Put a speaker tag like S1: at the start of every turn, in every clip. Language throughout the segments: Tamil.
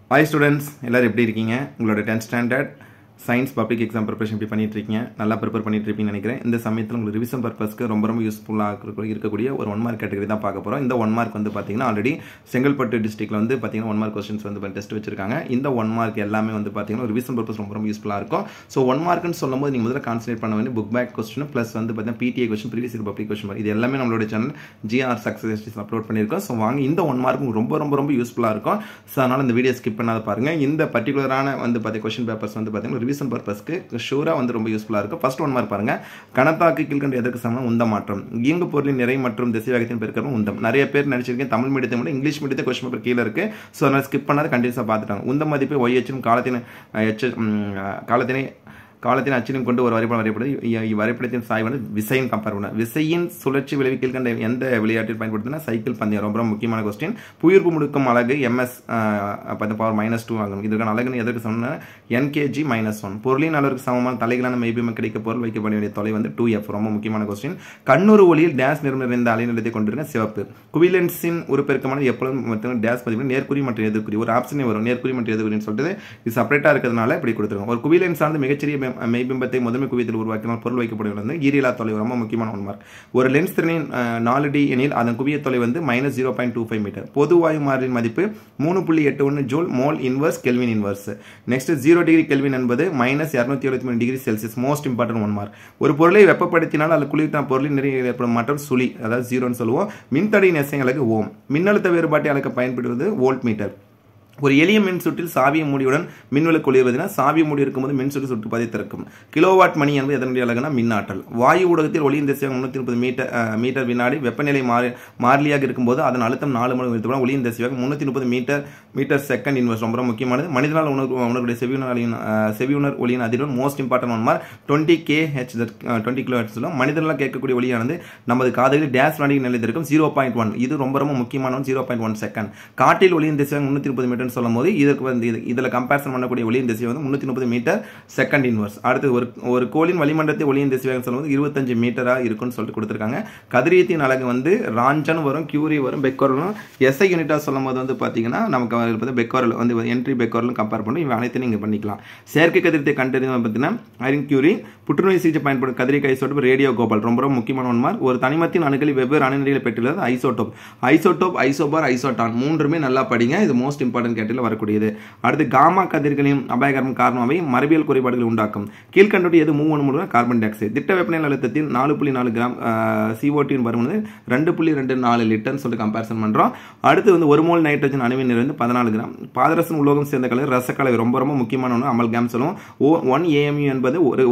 S1: ஹாய் ஸ்டூடெண்ட்ஸ் எல்லோரும் எப்படி இருக்கீங்க உங்களோட tenth standard science public exam preparation எப்படி பண்ணிட்டு இருக்கீங்க நல்லா ப்ரிப்பேர் பண்ணிட்டு இருப்பீங்கன்னு நினைக்கிறேன் இந்த சமயத்தில் உங்களுக்கு ரிவிஷன் பர்பஸ்க்கு ரொம்ப ரொம்ப யூஸ்ஃபுல்லாக இருக்கக்கூடிய ஒரு ஒன் மார்க் கேட்டகரி தான் பார்க்க போகிறோம் இந்த ஒன் மார்க் வந்து பார்த்தீங்கன்னா ஆல்ரெடி செங்கல்பட்டு டிஸ்ட்ரிக்ட்ல வந்து பார்த்தீங்கன்னா ஒன் மார்க் கொஸ்டின்ஸ் வந்து டெஸ்ட் வச்சிருக்காங்க இந்த ஒன் மார்க் எல்லாமே வந்து பார்த்தீங்கன்னா ரிவிஷன் பர்பஸ் ரொம்ப ரொம்ப யூஸ்ஃபுல்லாக இருக்கும் ஸோ ஒன் மார்க்னு சொல்லும்போது நீங்கள் முதல்ல கான்சன்ட்ரேட் பண்ண வேண்டிய புக் பேக் கொஸ்டின் ப்ளஸ் வந்து பார்த்தீங்கன்னா PTA question previous year public question இது எல்லாமே நம்மளோட சேனல் ஜிஆர் சக்ஸஸ் அப்லோட் பண்ணியிருக்கோம் ஸோ வாங்க இந்த ஒன் மார்க் ரொம்ப ரொம்ப ரொம்ப யூஸ்ஃபுல்லாக இருக்கும் ஸோ அதனால் இந்த வீடியோ ஸ்கிப் பண்ணாத பாருங்க இந்த பர்டிகுலரான வந்து பார்த்தீங்கன்னா கொஸ்டின் பேப்பர்ஸ் வந்து பார்த்தீங்கன்னா ரிவிஷன் பர்பஸ்க்கு ஷூராக வந்து ரொம்ப யூஸ்ஃபுல்லாக இருக்கும் ஃபர்ஸ்ட் ஒன் மார்க் பாருங்க கணத்தாக்கு கீழ்கண்டு எதற்கு சமம் உந்த மாற்றம் இயங்கு பொருளின் நிறை மற்றும் திசைவேகத்தின் பெருக்கவும் உந்தம் நிறைய பேர் நினைச்சிருக்கேன் தமிழ் மீடியத்தை விட இங்கிலீஷ் மீடியத்தை கொஸ்டின் பேப்பர் கீழே இருக்கு ஸோ அதனால் ஸ்கிப் பண்ணாத கண்டிப்பாக பார்த்துட்டாங்க உந்த மதிப்பு ஒய் எச்சும் காலத்தின் எச்சு காலத்தினை காலத்தின் அச்சிலும் கொண்டு ஒரு வரைபடம் வரையப்படுது இவ்வரைபடத்தின் சாய் வந்து விசையின் கம்பேர் பண்ண விசையின் சுழற்சி விளைவு கீழ்கண்ட எந்த விளையாட்டில் பயன்படுத்தினா சைக்கிள் பந்தயம் ரொம்ப ரொம்ப முக்கியமான கொஸ்டின் புயிர்ப்பு முடுக்கும் அழகு எம்எஸ் பத்து பவர் மைனஸ் டூ ஆகும் இதற்கான அழகுன்னு எதற்கு சொன்ன என்கேஜி மைனஸ் ஒன் பொருளின் அளவுக்கு சமமான தலைகளான மெய்பிம கிடைக்க பொருள் வைக்கப்பட வேண்டிய தொலை வந்து டூ எஃப் ரொம்ப முக்கியமான கொஸ்டின் கண்ணூர் ஒளியில் டேஸ் நிறம் நிறைந்த அலைநிலத்தை கொண்டிருக்க சிவப்பு குவிலன்ஸின் ஒரு பெருக்கமான எப்பொழுதும் மற்றும் டேஸ் பதிவு நேர்குறி மற்றும் எதிர்குறி ஒரு ஆப்ஷனே வரும் நேர்குறி மற்றும் எதிர்குறின்னு சொல்லிட்டு இது செப்பரேட்டாக இருக்கிறதுனால இப்படி கொடுத்துருக்கோம் ஒரு குவிலன்ஸ் சார்ந்து மிகச்சிறிய மெய்பிம்பத்தை முதன்மை குவியத்தில் உருவாக்கினால் பொருள் வைக்கப்படுகிறது ஈரிலா தொலைவு ரொம்ப முக்கியமான ஒன் மார்க் ஒரு லென்ஸ் திறனின் நாலு டி எனில் அதன் குவிய தொலை வந்து minus zero point two five metre பொது வாயு மாறின் மதிப்பு மூணு புள்ளி எட்டு ஒன்று joule mole inverse kelvin inverse next zero degree kelvin என்பது மைனஸ் இரநூத்தி எழுபத்தி மூணு degree Celsius most important one mark ஒரு பொருளை வெப்பப்படுத்தினால் அது குளிர்த்த பொருளின் நிறைய ஏற்படும் மாற்றம் சுழி அதாவது ஜீரோன்னு சொல்லுவோம் மின்தடை நெசங்களுக்கு ஓம் மின்னழுத்த வேறுபாட்டை அளக்க பயன்படுவது வோல்ட் மீட்டர் ஒரு எளிய மின் சுற்றில் சாவிய மூடியுடன் மின்விளக்கு ஒளிர்வதுனா சாவிய மூடி இருக்கும்போது மின் சுற்று சுற்றுப்பாதை திறக்கும் கிலோவாட் மணி என்பது எதனுடைய அழகுனா மின்னாற்றல் வாயு ஊடகத்தில் ஒளியின் திசையாக முன்னூத்தி முப்பது மீட்டர் மீட்டர் வினாடி வெப்பநிலை மாறி மாறிலியாக இருக்கும்போது அதன் அழுத்தம் நாலு மணி எடுத்துக்கணும் ஒளியின் திசையாக முன்னூத்தி முப்பது மீட்டர் மீட்டர் செகண்ட் இன்வெஸ்ட் ரொம்ப முக்கியமானது மனிதனால் உணர்வு உணர்வுடைய செவியுணரின் செவியுணர் ஒளியின் அதிர்வன் most important one mark twenty K H twenty kilo H சொல்லும் மனிதனால் கேட்கக்கூடிய ஒளியானது நமது காதுகளில் டேஸ் வினாடி நிலைத்திருக்கும் ஜீரோ பாயிண்ட் ஒன் இது ரொம்ப ரொம்ப முக்கியமான ஜீரோ பாயிண்ட் ஒன் செகண்ட் காட்டில் ஒளியின் திசையாக முன்னூத்தி முப்பது மீட்டர் சொல்லும் போது இதற்கு வந்து இதில் கம்பேரிசன் பண்ணக்கூடிய ஒளியின் திசை வந்து முன்னூற்றி முப்பது மீட்டர் செகண்ட் இன்வர்ஸ் அடுத்து ஒரு ஒரு கோளின் வளிமண்டலத்தை ஒளியின் திசையாக சொல்லும்போது இருபத்தஞ்சு மீட்டராக இருக்குன்னு சொல்லிட்டு கொடுத்துருக்காங்க கதிரியத்தின் அழகு வந்து ராஞ்சன் வரும் கியூரி வரும் பெக்கோர் வரும் எஸ்ஐ யூனிட்டாக சொல்லும் போது வந்து பார்த்தீங்கன்னா நமக்கு வந்து பெக்கோரல் வந்து என்ட்ரி பெக்கோரலும் கம்பேர் பண்ணி இவை அனைத்தையும் நீங்கள் பண்ணிக்கலாம் செயற்கை கதிரியத்தை கண்டறிந்து பார்த்தீங்கன்னா ஐரின் கியூரி புற்றுநோய் சிகிச்சை பயன்படும் கதிரிக் ஐசோட்டோப் ரேடியோ கோபால் ரொம்ப ரொம்ப முக்கியமான ஒன்மார் ஒரு தனிமத்தின் அணுகளில் வெவ்வேறு அணுநிலையில் பெற்றுள்ளது ஐசோட்டோப் ஐசோட்டோப் ஐசோபார் ஐசோட்டான் மூன்றுமே நல்லா படிங்க இது மோஸ்ட் இம்பார்ட்டன்ட் கேட்டில் வரக்கூடியது அடுத்து காமா கதிர்களின் அபாயகரம் காரணமாகவே மரபியல் குறைபாடுகள் உண்டாக்கும் கீழ்கண்டோடு எது மூவ் ஒன்று கார்பன் டை ஆக்சைடு திட்ட வெப்பநிலை அழுத்தத்தில் நாலு புள்ளி நாலு கிராம் சிஓடின் வரும்போது ரெண்டு புள்ளி ரெண்டு நாலு லிட்டர்னு சொல்லி கம்பேரிசன் பண்ணுறோம் அடுத்து வந்து ஒரு மோல் நைட்ரஜன் அணுவின் வந்து பதினாலு கிராம் பாதரசன் உலோகம் சேர்ந்த கலர் ரசக்கலவை ரொம்ப ரொம்ப முக்கியமான ஒன்று அமல் கேம் சொல்லுவோம் ஓ ஒன் ஏஎம்யூ என்பது ஒரு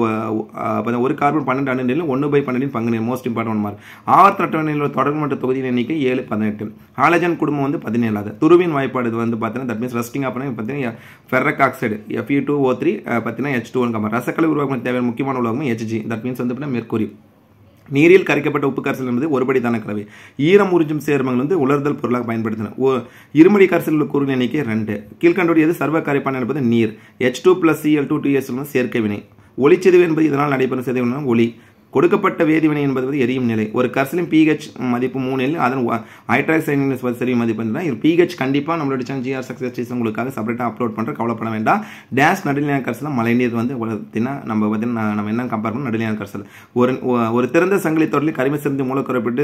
S1: ஒரு கார்பன் பன்னெண்டு அணுநிலையில் ஒன்று பை பன்னெண்டின் பங்கு மோஸ்ட் இம்பார்ட்டன் மார்க் ஆவர்த்த அட்டவணையில் தொடர்பு மற்ற தொகுதியின் எண்ணிக்கை ஏழு பதினெட்டு ஹாலஜன் குடும்பம் வந்து பதினேழாவது துருவின் வாய்ப்பாடு வந்து பார்த்தீங்கன்னா தட் மீன்ஸ் ரஸ்டிங் அப்போ பார்த்தீங்கன்னா ferric oxide FE two O three பார்த்தீங்கன்னா ஹெச் டூ ஒன் கம்பர் ரசக்கலை உருவாக்கம் தேவையான முக்கியமான உலகம் ஹெச்ஜி தட் மீன்ஸ் வந்து பார்த்தீங்கன்னா மெர்குரி நீரில் கரைக்கப்பட்ட உப்பு கரைசல் என்பது ஒருபடிதான கலவை ஈரம் உறிஞ்சும் சேர்மங்கள் வந்து உலர்தல் பொருளாக பயன்படுத்தின இருமடி கரைசல் கூறுகள் எண்ணிக்கை ரெண்டு கீழ்கண்டோடு எது சர்வ கரைப்பான் என்பது நீர் H two plus CL two two S சேர்க்கை வினை ஒளிச்செறிவு என்பது இதனால் நடைபெறும் சிதைவு ஒளி கொடுக்கப்பட்ட வேதிவினை என்பது எரியும் நிலை ஒரு கர்சலின் பிஹெச் மதிப்பு மூணில் அதன் ஹைட்ராக்சைனின் சரி மதிப்பு இருந்தால் இது பிஹெச் கண்டிப்பாக நம்மளோட சேனல் ஜிஆர் சக்ஸஸ் உங்களுக்காக செப்பரேட்டாக அப்லோட் பண்ணுற கவலைப்பட வேண்டாம் டேஷ் நடுநிலையான கர்சல் மழைநீர் வந்து பார்த்தீங்கன்னா நம்ம பார்த்தீங்கன்னா நம்ம என்ன கம்பேர் பண்ணோம் நடுநிலையான கர்சல் ஒரு ஒரு திறந்த சங்கிலி தொடரில் கரிம சிறந்து மூலக்குறைப்பட்டு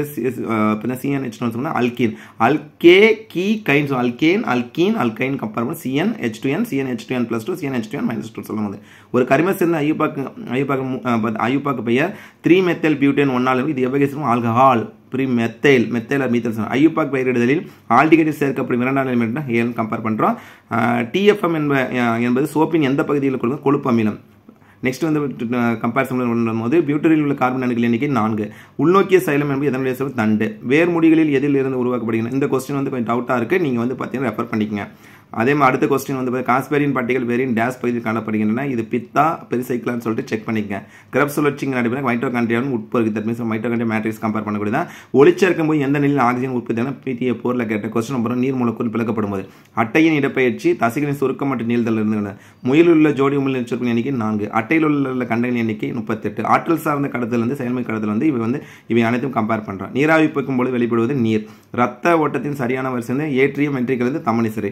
S1: சிஎன் ஹெச் சொன்னால் அல்கீன் அல்கே கீ கைன் அல்கேன் அல்கீன் அல்கைன் கம்பேர் பண்ணி CN H two N CN H two N plus two CN H two N minus two சொல்லும் போது ஒரு கரிம சேர்ந்த ஐயூப்பாக்கு ஐயூப்பாக்கு ஐயூப்பாக்கு பெயர் த்ரீ மெத்தல் பியூட்டேன் ஒன்னால் இது எவ்வகை ஆல்கஹால் ப்ரீ மெத்தைல் மெத்தைல் மீத்தல் ஐயூபாக் பயிரிடுதலில் ஆல்டிகேட்டில் சேர்க்கப்படும் இரண்டாம் எலிமெண்ட் ஏன் கம்பேர் பண்ணுறோம் டிஎஃப்எம் என்ப என்பது சோப்பின் எந்த பகுதியில் கொடுக்கும் கொழுப்பு அமிலம் நெக்ஸ்ட் வந்து கம்பேரிசன் பண்ணும்போது பியூட்டரில் உள்ள கார்பன் அணுக்கள் எண்ணிக்கை நான்கு உள்நோக்கிய சைலம் என்பது எதனுடைய சொல்ல தண்டு வேர் முடிகளில் எதில் இருந்து உருவாக்கப்படுகிறது இந்த கொஸ்டின் வந்து கொஞ்சம் டவுட்டாக இருக்குது நீங்கள் வந்து பார்த்தீங்கன்னா ரெஃபர் பண்ணிக்கங்க அதே மாதிரி அடுத்த கொஸ்டின் வந்து காஸ்பேரின் பட்டிகள் வேரின் டேஸ் பகுதியில் காணப்படுகின்றன இது பித்தா பெரிசைக்கிளான்னு சொல்லிட்டு செக் பண்ணிக்கங்க கிரப் சுழற்சிங்க நடைபெற மைட்டோகாண்டியாவும் உட்பொருக்கு that means mitochondria matrix compare பண்ணக்கூடியதான் ஒளிச்சேர்க்கும் போது எந்த நிலையில் ஆக்சிஜன் உற்பத்தி பிடிஏ போரில் கேட்ட கொஸ்டின் அப்புறம் நீர் மூலக்கூறு பிளக்கப்படும் போது அட்டையின் இடப்பெயர்ச்சி தசைகளின் சுருக்கம் மற்றும் நீள்தல் இருந்து முயலில் உள்ள ஜோடி உமிழ் நிச்சயம் எண்ணிக்கை நான்கு அட்டையில் உள்ள கண்டங்களின் எண்ணிக்கை முப்பத்தெட்டு ஆற்றல் சார்ந்த கடத்தல் வந்து செயல்முறை கடத்தல் வந்து இவை வந்து இவை அனைத்தும் கம்பேர் பண்ணுறோம் நீராவி போக்கும் போது வெளிப்படுவது நீர் ரத்த ஓட்டத்தின் சரியான வரிசை வந்து ஏற்றியம் வென்ட்ரிகள் வந்து தமனிசரை இது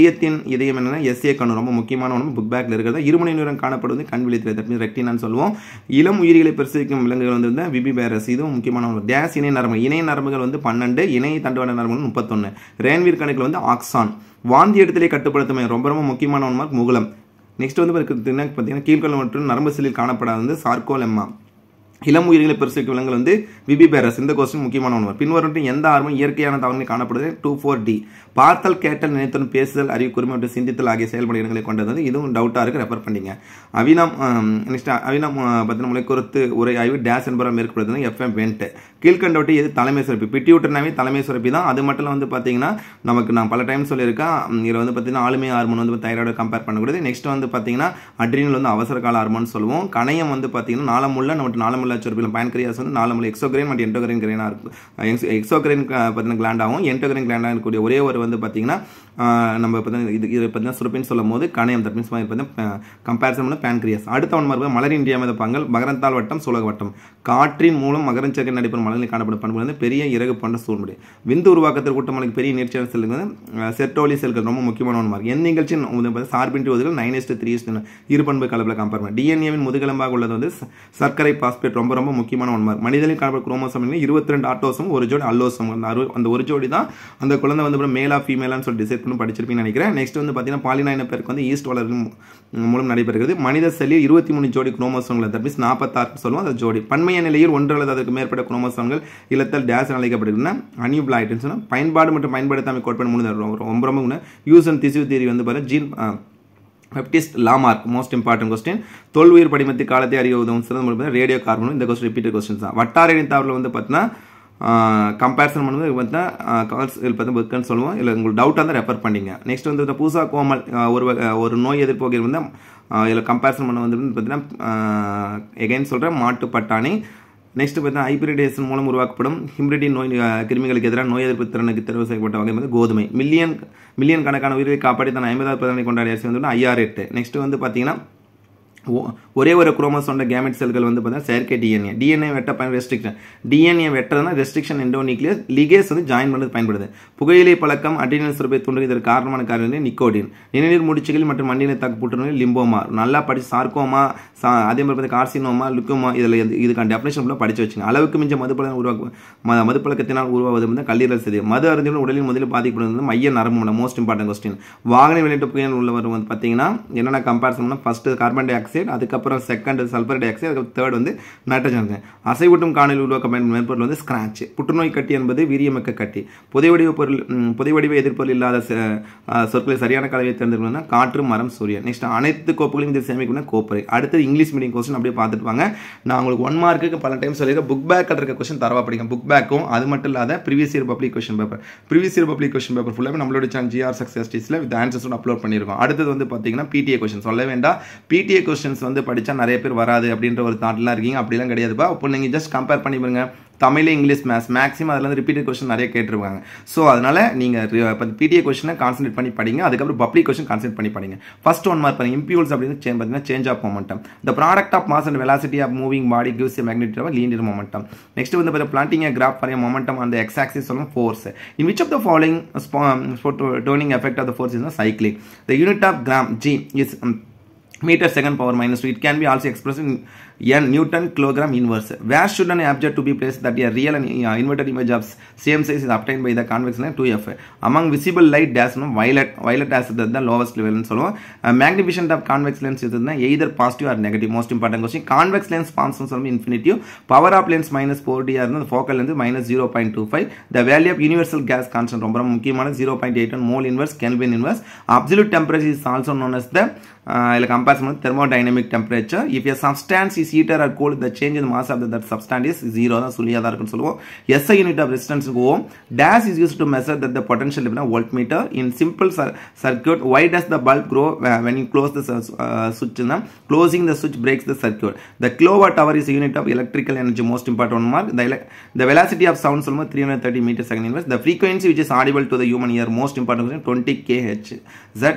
S1: இதயத்தின் இதயம் என்னன்னா எஸ்ஏ கண்ணு ரொம்ப முக்கியமான ஒன்று புக் பேக்கில் இருக்கிறது இருமணி நிறம் காணப்படுவது கண் விழித்திரை தட் மீன்ஸ் ரெக்டினான்னு சொல்லுவோம் இளம் உயிரிகளை பிரசவிக்கும் விலங்குகள் வந்து விபி பேரஸ் இதுவும் முக்கியமான ஒன்று டேஸ் இணை நரம்பு இணை நரம்புகள் வந்து பன்னெண்டு இணை தண்டுவட நரம்புகள் முப்பத்தொன்று ரேன்வீர் கணக்கில் வந்து ஆக்சான் வாந்தி இடத்திலே கட்டுப்படுத்துமே ரொம்ப ரொம்ப முக்கியமான ஒன்று மார்க் முகுலம் நெக்ஸ்ட் வந்து பார்த்தீங்கன்னா கீழ்கொள்ள மற்றும் நரம்பு செல்லில் காணப்படாத வந்து சார்கோலெம்மா இளம் உயிர்களை பெருசுக்கு விலங்குகள் வந்து விபிபேரஸ் இந்த கொஸ்டின் முக்கியமான ஒன்று பின்வரும் எந்த ஆர்வம் இயற்கையான தவறுகள் காணப்படுது டூ ஃபோர் டி பார்த்தல் கேட்டல் நினைத்தல் பேசுதல் அறிவு கூர்மை மற்றும் சிந்தித்தல் ஆகிய செயல்பாடு இடங்களை கொண்டது வந்து இதுவும் டவுட்டாக இருக்கு ரெஃபர் பண்ணிங்க அவினம் நெக்ஸ்ட் அவினம் பத்தின முறை குறித்து உரை ஆய்வு டேஸ் என்பவரை மேற்கொள்வது எஃப்எம் வெண்ட் கீழ்கண்டவட்டி இது தலைமை சுரப்பி பிட்டியூட்டர்னாவே தலைமை சுரப்பி தான் அது மட்டும் வந்து பார்த்தீங்கன்னா நமக்கு நான் பல டைம் சொல்லியிருக்கேன் இதில் வந்து பார்த்தீங்கன்னா ஆளுமை ஹார்மோன் வந்து தைராய்டு கம்பேர் பண்ணக்கூடாது நெக்ஸ்ட் வந்து பார்த்தீங்கன்னா அட்ரினல் வந்து அவசர கால ஹார்மோன் சொல்லுவோம் கணையம் வந்து பார்த்தீங்கன்னா நாளமுள்ள நம்ம நாளமுள்ள சுரப்பில் பயன்கிரியாஸ் வந்து நாலு எக்ஸோகிரைன் மற்றும் என்டோகிரைன் கிரைனாக இருக்கும் எக்ஸோகிரைன் பார்த்தீங்கன்னா கிளாண்டாகவும் என்டோகிரைன் கிளாண்டாக இருக்கக்கூடிய ஒரே ஒரு வந்து பார்த்தீங்கன்னா நம்ம பார்த்தீங்கன்னா இது இது பார்த்தீங்கன்னா சுரப்பின்னு சொல்லும் போது கணையம் தட் மீன்ஸ் பார்த்தீங்கன்னா கம்பேரிசன் பண்ண பேன்கிரியாஸ் அடுத்த ஒன் மரபு மலர் இந்தியா மீத பங்கல் மகரந்தால் வட்டம் சுலக வட்டம் காற்றின் மூலம் மகரன் சேர்க்கை நடைபெறும் மலரில் காணப்படும் பண்பு வந்து பெரிய இறகு போன்ற சூழ்நிலை விந்து உருவாக்கத்தில் கூட்டமலைக்கு பெரிய நீர்ச்சியான செல்கள் வந்து செட்டோலி செல்கள் ரொம்ப முக்கியமான ஒன்று மார்க் எந்த நிகழ்ச்சியின் சார்பின்றி ஒதுகள் நைன் எஸ்ட் த்ரீ எஸ்ட் இரு பண்பு கலப்பில் கம்பேர் பண்ணி டிஎன்ஏவின் முதுகெலும்பாக உள்ளது வந்து சர்க்கரை பாஸ்பேட் ரொம்ப ரொம்ப முக்கியமான ஒன்று மனிதனில் காணப்படும் குரோமோசம் இருபத்தி ரெண்டு ஆட்டோசம் ஒரு ஜோடி அல்லோசம் அந்த ஒரு ஜோடி தான் அந்த குழந்தை வந்து மேலா ஃபீமேலான்னு சொல்லி டிசைட் பண்ணி படிச்சிருப்பீங்கன்னு நினைக்கிறேன் நெக்ஸ்ட் வந்து பார்த்தீங்கன்னா பாலினாயின பேருக்கு வந்து ஈஸ்ட் வளர்க்கும் மூலம் நடைபெறுகிறது மனித செல்லில் இருபத்தி மூணு ஜோடி குரோமோசோம்கள் தட் மீன்ஸ் நாற்பத்தாறு சொல்லுவோம் அந்த ஜோடி பன்மைய நிலையில் ஒன்று அல்லது அதற்கு மேற்பட்ட குரோமோசோம்கள் இல்லத்தில் டேஸ் அழைக்கப்படுகின்றன அனியூப்ளாய்ட்னு சொன்னால் பயன்பாடு மற்றும் பயன்படுத்தாமல் கோட்பாடு மூணு ரொம்ப ரொம்ப யூஸ் அண்ட் திசு தேரி வந்து பார்த்தீங்கன்னா Jean Baptiste Lamarck most important question தொல் உயிர் படிமத்தி காலத்தை அறிய உதவும் சிறந்த ரேடியோ கார்பனும் இந்த கொஸ்டின் ரிப்பீட்டட் கொஸ்டின்ஸ் தான் வட்டார இணைத்தாவில் வந்து பார்த்தீங்கன்னா கம்பேரிசன் பண்ணும்போது பார்த்தா கால்ஸ் இதில் பார்த்து புக்குன்னு சொல்லுவோம் இல்லை உங்களுக்கு டவுட்டாக இருந்தால் ரெஃபர் பண்ணிங்க நெக்ஸ்ட் வந்து இந்த பூசா கோமல் ஒரு ஒரு நோய் எதிர்ப்பு வந்து இதில் கம்பேரிசன் பண்ண வந்து பார்த்தீங்கன்னா எகைன் சொல்கிறேன் மாட்டு பட்டாணி நெக்ஸ்ட் பார்த்தீங்கன்னா ஹைபிரிடேஷன் மூலம் உருவாக்கப்படும் ஹிம்ரிடி நோய் கிருமிகளுக்கு எதிராக நோய் எதிர்ப்பு திறனுக்கு தெரிவு செய்யப்பட்ட வகை வந்து கோதுமை மில்லியன் மில்லியன் கணக்கான உயிரை காப்பாற்றி தன் ஐம்பதாவது பிரதமரை கொண்டாடிய அரசு வந்து ஐஆர் எட்டு நெக்ஸ்ட் வந்து பார்த்தீங்கன்னா ஒரே ஒரு குரோமோசோட கேமெட் செல்கள் வந்து பார்த்தீங்கன்னா செயற்கை டிஎன்ஏ டிஎன்ஏ வெட்ட பயன் ரெஸ்ட்ரிக்ஷன் டிஎன்ஏ வெட்டுறதுனா ரெஸ்ட்ரிக்ஷன் எண்டோநியூக்ளியஸ் லிகேஸ் வந்து ஜாயின் பண்ணது பயன்படுது புகையிலை பழக்கம் அட்ரினல் சுரப்பை தூண்டு இதற்கு காரணமான காரணம் நிக்கோடின் நிணநீர் முடிச்சுகள் மற்றும் மண்டினை தாக்கு புற்றுநோய் லிம்போமா நல்லா படிச்சு சார்க்கோமா அதே மாதிரி பார்த்து கார்சினோமா லுக்கோமா இதில் இதுக்கான டெஃபினேஷன் ஃபுல்லாக படிச்சு வச்சுங்க அளவுக்கு மிஞ்ச மதுப்பழம் உருவாக்கும் மதுப்பழக்கத்தினால் உருவாவது வந்து கல்லீரல் சதி மது அருந்தியுடன் உடலில் முதலில் பாதிக்கப்படுவது மைய நரம்பு மோஸ்ட் இம்பார்ட்டன் கொஸ்டின் வாகன வெளியிட்டு புகையில் உள்ளவர் வந்து பார்த்தீங்கன்னா என்னென்ன comparison first carbon dioxide அதுக்கப்புறம் செகண்ட் சல்ஃபர் டை ஆக்சைடு அதுக்கு தேர்ட் வந்து நைட்ரஜன் அசைவூட்டும் காணொலி உருவாக்க மென்பொருள் வந்து ஸ்கிராச் புற்றுநோய் கட்டி என்பது வீரியமிக்க கட்டி புதை வடிவ பொருள் புதை வடிவ எதிர்ப்பொருள் இல்லாத சொற்களை சரியான கலவையை தேர்ந்தெடுக்கணும்னா காற்று மரம் சூரியன் நெக்ஸ்ட் அனைத்து கோப்புகளையும் இதில் சேமிக்கணும் கோப்பரை அடுத்து இங்கிலீஷ் மீடியம் கொஸ்டின் அப்படியே பார்த்துட்டு வாங்க நான் உங்களுக்கு ஒன் மார்க்குக்கு பல டைம் சொல்லியிருக்கேன் புக் பேக் இருக்க கொஸ்டின் தரவா படிங்க புக் பேக்கும் அது மட்டும் இல்லாத previous year public question paper previous year public question paper ஃபுல்லாக நம்மளோட சேனல் ஜிஆர் சக்ஸஸ்டிஸில் வித் ஆன்சர்ஸும் அப்லோட் பண்ணியிருக்கோம் அடுத்தது வந்து பார்த்தீங்கன்னா பிடிஏ கொஸ்டின் சொல்ல வேண்டாம் பிடிஏ கொஸ்டின்ஸ் வந்து படித்தா நிறைய பேர் வராது அப்படின்ற ஒரு தாட்லாம் இருக்கீங்க அப்படிலாம் கிடையாதுப்பா இப்போ நீங்கள் ஜஸ்ட் கம்பேர் பண்ணி பாருங்க தமிழ் இங்கிலீஷ் மேத்ஸ் மேக்ஸிமம் அதில் வந்து ரிப்பீட்டட் கொஸ்டின் நிறைய கேட்டிருப்பாங்க ஸோ அதனால் நீங்கள் இப்போ பிடிஏ கொஸ்டினை கான்சன்ட்ரேட் பண்ணி படிங்க அதுக்கப்புறம் பப்ளிக் கொஸ்டின் கான்சன்ட்ரேட் பண்ணி படிங்க ஃபர்ஸ்ட் ஒன் மார்க் பாருங்க இம்பியூல்ஸ் அப்படின்னு பார்த்தீங்கன்னா change of momentum the product of mass and velocity of moving body gives a magnet linear momentum next வந்து பார்த்தா பிளான்டிங் கிராஃப் ஃபார் மொமெண்டம் அந்த எக்ஸ் ஆக்சிஸ் சொல்லும் force in which of the following toning effect of the force is cycling the unit of gram G is meter second power minus 2 it can be also expressed in n newton kilogram inverse where should an object to be placed that a real and uh, inverted image of same size is obtained by the convex lens 2f among visible light dash no violet violet as the, the lowest level ன்னு சொல்லுவோம் uh, magnification of convex lens is either positive or negative most important question convex lens forms சொல்லும் infinitive power of lens minus 4d இருந்தால் focal length minus 0.25 the value of universal gas constant ரொம்ப ரொம்ப முக்கியமான 0.81 mole inverse kelvin inverse absolute temperature is also known as the இல்லை கம்பேர் பண்ணி thermodynamic temperature if a substance is heater or cold the change in mass of that substance is zero தான் சொல்லியாக தான் இருக்குன்னு சொல்லுவோம் SI unit of resistance ohm this is use to measure that the potential எப்படின்னா voltmeter in simple circuit why does the bulb grow when you close the சுவிட்ச்னா க்ளோசிங் த சுவிட்ச் breaks the circuit the kilowatt hour is unit of electrical energy most important mark the the velocity of sound சொல்லும்போது three hundred thirty metre second inverse the frequency which is audible to the human ear most important twenty K H Z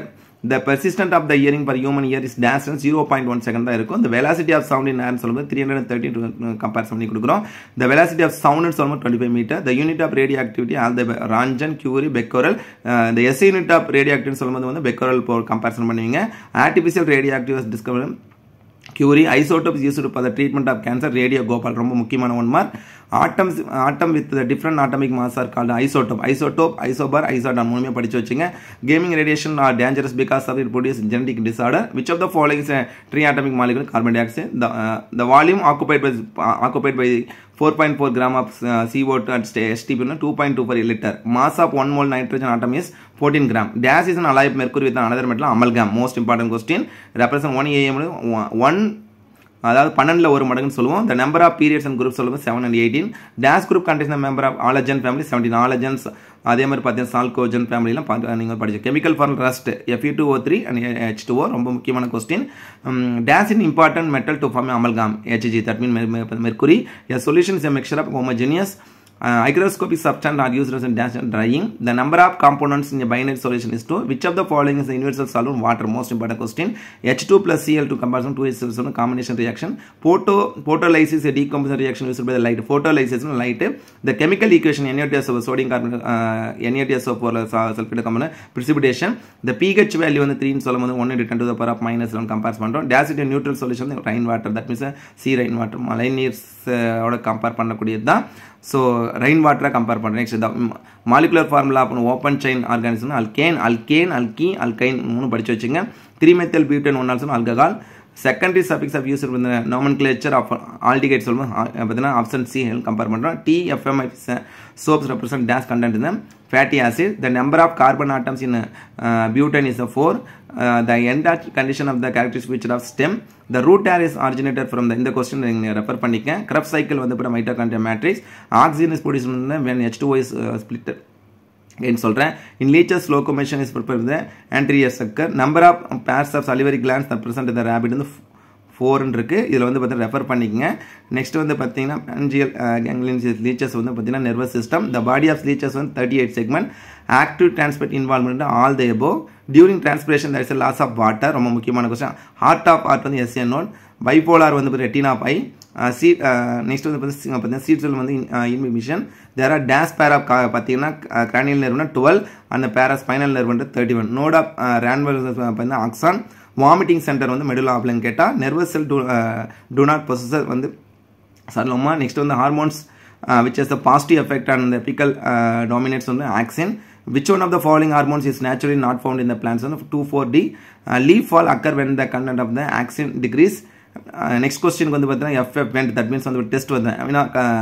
S1: the persistent of the hearing per human ear is this zero point one second தான் இருக்கும் இந்த வெலாசிட்டி ஆஃப் சவுண்ட் இன் ஏர்னு சொல்லும்போது த்ரீ ஹண்ட்ரட் தேர்ட்டி கம்பேர் பண்ணி கொடுக்குறோம் த வெலாசிட்டி ஆஃப் சவுண்ட்னு சொல்லும்போது twenty five metre the unit of radioactivity all the roentgen curie becquerel இந்த எஸ் யூனிட் ஆஃப் ரேடியோ ஆக்டிவ்னு சொல்லும்போது வந்து பெக்கோரல் போ கம்பேரிசன் பண்ணுவீங்க artificial radioactive discover Curie isotopes used for the treatment of cancer radio cobalt ரொம்ப முக்கியமான one mark atoms atom with different atomic mass are called isotope isotope isobar isotone மூணுமே படிச்சு வச்சுங்க gaming radiation are dangerous because of it produce genetic disorder which of the following three atomic molecule carbon dioxide the volume occupied by occupied by four point four gram of CO2 at STP two point two four litre mass of one mole nitrogen atom is fourteen gram this is an alloy mercury with another metal amalgam most important question represent one AM one அதாவது பன்னெண்டில் ஒரு மடங்குன்னு சொல்லுவோம் the number of periods and group சொல்லுவோம் seven and eighteen this group condition member of halogen family seventeen halogens அதே மாதிரி பார்த்தீங்கன்னா சால்கோஜன் ஃபேமிலிலாம் பார்த்து நீங்கள் படிச்சு chemical form rust FE two O three and H two O ரொம்ப முக்கியமான question this in important metal to form amalgam HG that mean mercury a solution is a mixture of homogeneous Uh, hygroscopic substance are used in dash and drying. The number of components in a binary solution is 2. Which of the following is the universal solvent? Water. Most important question. H2 plus Cl2 comparison 2 is a combination reaction. Photo photolysis is a decomposition reaction used by the light. Photolysis is light. The chemical equation NaOTSO sodium carbon uh, NaOTSO for sulfate component precipitation. The pH value on the 3 in solomon 1 into 10 to the power of minus 1 compares பண்றோம் dash it a neutral solution rain water that means sea rain water மழை நீர் ஓட கம்பேர் பண்ணக்கூடியது தான் ஸோ ரெயின் வாட்டரை கம்பேர் பண்ணுறேன் நெக்ஸ்ட் த மாலிகுலர் ஃபார்முலா அப்படின்னு open chain organism alkane alkane அல்கி அல்கைன் மூணு படிச்சு வச்சுங்க three methyl butane one also alcohol secondary suffix of use இந்த நாமன் கிளேச்சர் ஆஃப் ஆல்டிகேட் சொல்லுவோம் பார்த்தீங்கன்னா ஆப்ஷன் சி கம்பேர் பண்ணுறோம் D FMI soaps represent this content இந்த fatty acid the number of carbon atoms in uh, butane is a 4 uh, the end condition of the characteristic feature of stem the root air is originated from the இந்த question நீங்க ரெஃபர் பண்ணிக்க Krebs cycle வந்து பட mitochondria matrix oxygen is produced when H2O is uh, split என்று சொல்கிறேன் in leeches locomotion is prepare with anterior sucker number of pairs of salivary glands the present the rapid வந்து ஃபோர்னு இருக்குது இதில் வந்து பார்த்தீங்கன்னா ரெஃபர் பண்ணிக்கங்க நெக்ஸ்ட் வந்து பார்த்தீங்கன்னா ஆன்ஜியல் கேங்லியன் லீச்சர்ஸ் வந்து பார்த்தீங்கன்னா nervous system the body of leeches வந்து thirty eight segment active transport involvement all the எபோ during transpiration that is loss of water ரொம்ப முக்கியமான கொஸ்டின் ஹார்ட் ஆஃப் ஆர்ட் வந்து எஸ்என் நோட் பைபோலார் வந்து retina of eye seat next வந்து பார்த்தீங்கன்னா சீட் செல் வந்து இன்மிஷன் there are this pair of பார்த்தீங்கன்னா கிரானியல் நர்வ்னா டுவெல் அந்த பேரா ஸ்பைனல் நர்வ் வந்து thirty one node of Ranvier பார்த்தீங்கன்னா ஆக்சான் வாமிட்டிங் சென்டர் வந்து மெடுலா ஆப்லன்னு கேட்டால் nervous cell two two not processor வந்து சொல்லலாமா நெக்ஸ்ட் வந்து hormones which is the positive effect on the pickle dominates வந்து auxin which one of the following hormones is naturally not found in the plants on 2,4-D uh, leaf fall occur when the content of the axin decrease next question வந்து பார்த்தீங்கன்னா எஃப்எஃப் வெண்ட் தட் மீன்ஸ் வந்து ஒரு டெஸ்ட் வந்து ஐமீனா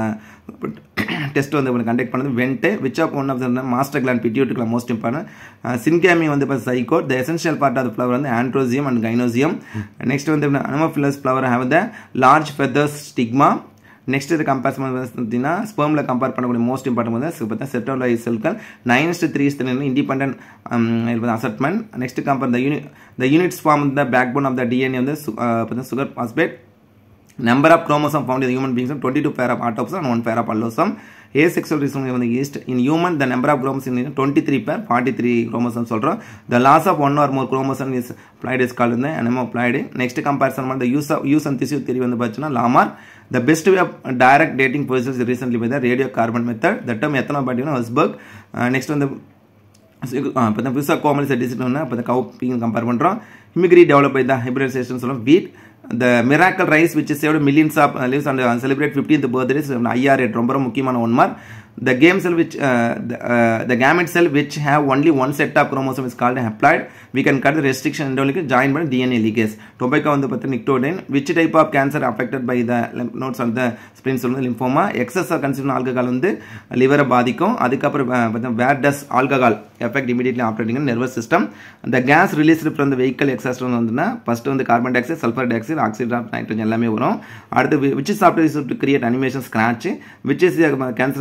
S1: டெஸ்ட் வந்து கண்டக்ட் பண்ணது went which of one of the master gland பிட்யூட்டுக்குலாம் மோஸ்ட் இம்பார்ட்டன் சின்கேமி வந்து இப்போ zygote the essential part of flower வந்து ஆண்ட்ரோசியம் அண்ட் கைனோசியம் நெக்ஸ்ட் வந்து anemophilous flower have the large feathers stigma next இது கம்பேர் பார்த்தீங்கன்னா ஸ்பெர்மில் கம்பேர் பண்ணக்கூடிய மோஸ்ட் இம்பார்ட்டன் வந்து பார்த்தா செப்டோலை செல்கள் நைன்ஸ்ட் three independent assortment next compare the unit the units form the backbone of the DNA வந்து sugar phosphate number of chromosome found in the human beings 22 pair of autopsy and one pair of allosome asexual reason வந்து yeast in human the number of chromosomes in 23 pair 43 chromosomes சொல்றோம் the loss of one or more chromosome is applied is called the anemoploid next comparison the use of use and tissue theory வந்து பார்த்தீங்கன்னா lamar the best way of direct dating process is recently by the radiocarbon method the term ethanol ஹஸ்பர்க் நெக்ஸ்ட் வந்து இப்போ தான் புதுசாக கோமல் செட்டிஸ்னா இப்போ இந்த கவுப்பிங் கம்பேர் பண்ணுறோம் இமிகிரி டெவலப் பை த ஹைப்ரிடைசேஷன் சொல்லுவோம் wheat the miracle rice which saved millions of lives and celebrate fifteenth birthdays IR rate ரொம்ப ரொம்ப முக்கியமான one mark the game cell which uh, the, uh, the gamete cell which have only one set of chromosome is called haploid we can cut the restriction endolic joined by DNA linkage tobacco வந்து பார்த்தா nicotine which type of cancer affected by the lymph nodes on the spleen வந்து லிம்போமா எக்ஸஸ் கன்சியூம் ஆல்கஹால் வந்து லிவரை பாதிக்கும் அதுக்கப்புறம் பார்த்தா where does alcohol effect immediately operating nervous system the gas released from the vehicle exhaust வந்துன்னா ஃபர்ஸ்ட் வந்து carbon dioxide sulphur dioxide oxide of nitrogen எல்லாமே வரும் அடுத்து which software is to create animation scratch which is cancerous tumour வந்து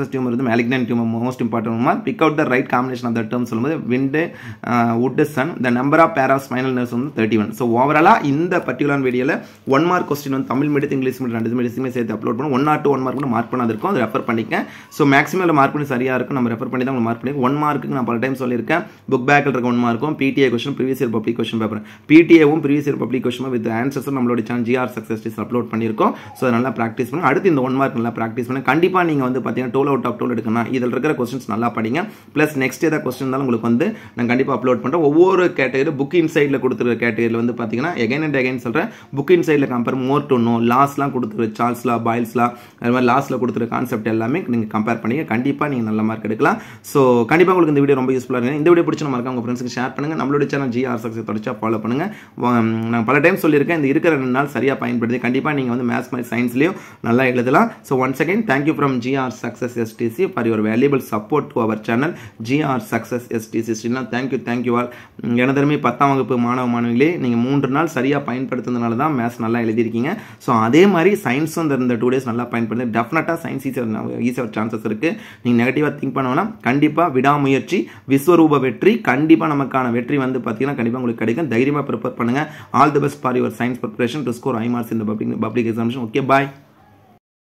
S1: வந்து malignant tumour most important mark pick out the right combination of the term சொல்லும்போது விண்டு wood sun the number of pair of spinal nerves வந்து தேர்ட்டி ஒன் ஸோ ஓவராலாக இந்த பர்டிகுலர் வீடியோவில் ஒன் மார்க் கொஸ்டின் வந்து தமிழ் மீடியம் இங்கிலீஷ் மீடியம் ரெண்டு மீடியமே சேர்த்து அப்லோட் பண்ணும் one or two one mark mark பண்ணாது இருக்கும் அதை ரெஃபர் பண்ணிக்கேன் ஸோ மேக்ஸிமம் மார்க் பண்ணி சரியாக இருக்கும் நம்ம ரெஃபர் பண்ணி தான் உங்களுக்கு மார்க் பண்ணி ஒன் மார்க்கு நான் பல டைம் சொல்லியிருக்கேன் புக் பேக்கில் இருக்க ஒன் மார்க்கும் PTA question previous year public question paper பிடிஏவும் previous year public question with ஆன்சர்ஸும் நம்மளோட சேனல் ஜிஆர் சக்ஸஸ் அப்லோட் பண்ணியிருக்கோம் ஸோ நல்லா ப்ராக்டிஸ் பண்ணுங்க அடுத்து இந்த ஒன் மார்க் நல்லா ப்ராக்டிஸ் பண்ணுங்க கண்டிப்பாக நீங்கள் வந்து பார்த்தீங்கன்னா டோல் அவுட் ஆஃப் டோல் எடுக்கணும் இதில் இருக்கிற கொஸ்டின்ஸ் நல்லா படிங்க ப்ளஸ் நெக்ஸ்ட் ஏதாவது கொஸ்டின் இருந்தாலும் உங்களுக்கு வந்து நான் கண்டிப்பாக அப்லோட் பண்ணுறேன் ஒவ்வொரு கேட்டகரி புக் இன்சைடில் கொடுத்துருக்க கேட்டகரியில் வந்து பார்த்தீங்கன்னா எகைன் அண்ட் எகைன் சொல்கிறேன் புக் இன்சைடில் கம்பேர் மோர் டு நோ லாஸ்லாம் கொடுத்துரு சார்ல்ஸ்லா பாயில்ஸ்லா அது மாதிரி லாஸ்ட்டில் கொடுத்துருக்க கான்செப்ட் எல்லாமே நீங்கள் கம்பேர் பண்ணி கண்டிப்பாக நீங்கள் நல்ல மார்க் எடுக்கலாம் ஸோ கண்டிப்பாக உங்களுக்கு இந்த வீடியோ ரொம்ப யூஸ்ஃபுல்லாக இருக்கும் இந்த வீடியோ பிடிச்ச மறக்காம உங்கள் ஃப்ரெண்ட்ஸுக்கு ஷேர் பண்ணுங்கள் நம்மளோட சேனல் ஜிஆர் சக்ஸஸ் தொடச்சா ஃபாலோ பண்ணுங்கள் நான் பல டைம் சொல்லியிருக்கேன் இந்த இருக்கிற ரெண்டு நாள் சரியாக பயன்படுத்தி கண்டிப்பாக நீங்கள் வந்து மேத்ஸ் மாதிரி சயின்ஸ்லையும் நல்லா எழுதலாம் so once again thank you from GR success STC for your valuable support to our channel GR success STC ஸ்ரீனா தேங்க்யூ தேங்க்யூ ஆல் எனதருமே பத்தாம் வகுப்பு மாணவ மாணவிகளே நீங்கள் மூன்று நாள் சரியாக பயன்படுத்துனதுனால தான் மேத்ஸ் நல்லா எழுதியிருக்கீங்க ஸோ அதே மாதிரி சயின்ஸும் இந்த இந்த டூ டேஸ் நல்லா பயன்படுத்தி டெஃபினட்டாக சயின்ஸ் ஈஸியாக ஈஸியாக சான்சஸ் இருக்குது நீங்கள் நெகட்டிவாக திங்க் பண்ணோம்னா கண்டிப்பாக விடாமுயற்சி விஸ்வரூப வெற்றி கண்டிப்பாக நமக்கான வெற்றி வந்து பார்த்தீங்கன்னா கண்டிப்பாக உங்களுக்கு கிடைக்கும் தைரியமாக ப்ரிப்பேர் பண்ணுங்கள் all the best for your science preparation to score high marks இந்த பப்ளிக் பப்ளிக் எக்ஸாமினேஷன் ஓகே பாய்